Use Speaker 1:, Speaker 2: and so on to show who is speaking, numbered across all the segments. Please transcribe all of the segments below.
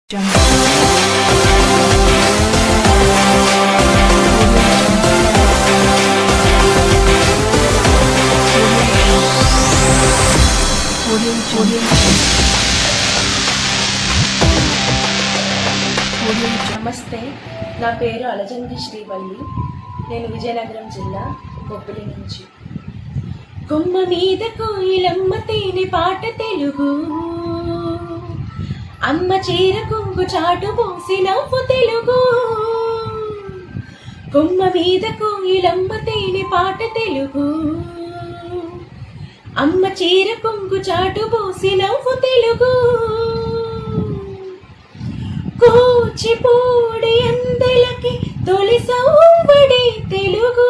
Speaker 1: నమస్తే నా పేరు అలజంగి శ్రీవల్లి నేను విజయనగరం జిల్లా బొబ్బిలి నుంచి కొమ్మ మీద కోయిలమ్మ తేనె పాట తెలుగు అమ్మ చీర కొంగు చాటు పోసి నవ్వు తెలుగు కొమ్మ మీద కోయిలమ్మ తేనె పాట తెలుగు అమ్మ చీర కొంగు చాటు పోసి నవ్వు తెలుగు కూచిపూడి అందలకి తొలి సౌవడి తెలుగు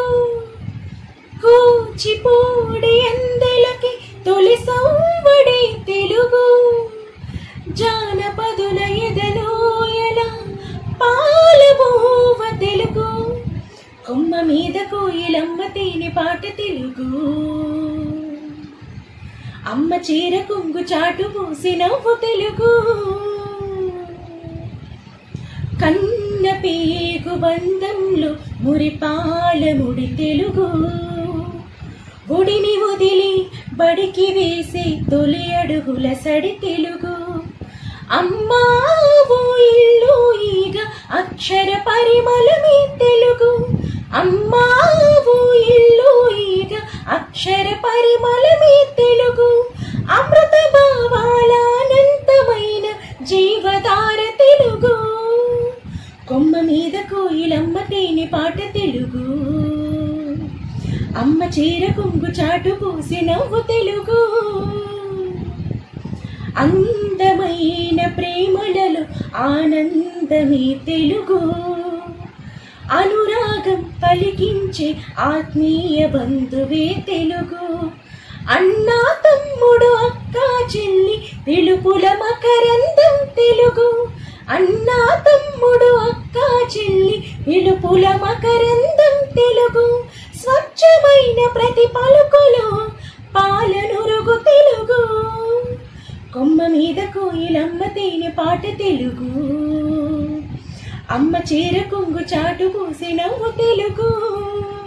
Speaker 1: కూచిపూడి అందలకి తొలి సౌవడి తెలుగు జానపదుల ఎదలోయల పాలబూవ తెలుగు కొమ్మ మీద కోయిలమ్మ తేనె పాట తెలుగు అమ్మ చీర కొంగు చాటు పూసి నవ్వు తెలుగు కన్న పేగు బంధంలో మురిపాల ముడి తెలుగు ఒడిని వదిలి బడికి వేసే తొలి అడుగుల సడి తెలుగు అమ్మా ఓ ఇల్లు ఈగ అక్షర పరిమళమే తెలుగు అమ్మా ఓ ఇల్లు ఈగ అక్షర పరిమళమే తెలుగు అమృత భావాల అనంతమైన జీవధార తెలుగు కొమ్మ మీద కోయిలమ్మ తేనె పాట తెలుగు అమ్మ చీర కొంగు చాటు పూసి నవ్వు తెలుగు అందమైన ప్రేమలలో ఆనందమే తెలుగు అనురాగం పలికించే ఆత్మీయ బంధువే తెలుగు అన్నా తమ్ముడు అక్క చెల్లి పిలుపుల మకరందం తెలుగు అన్నా తమ్ముడు అక్క చెల్లి పిలుపుల మకరందం తెలుగు స్వచ్ఛమైన ప్రతి పలుకులో పాలనురుగు తెలుగు కొమ్మ మీద కోయిలమ్మ తేనె పాట తెలుగు అమ్మ చీర కొంగు చాటు పూసి నవ్వు తెలుగు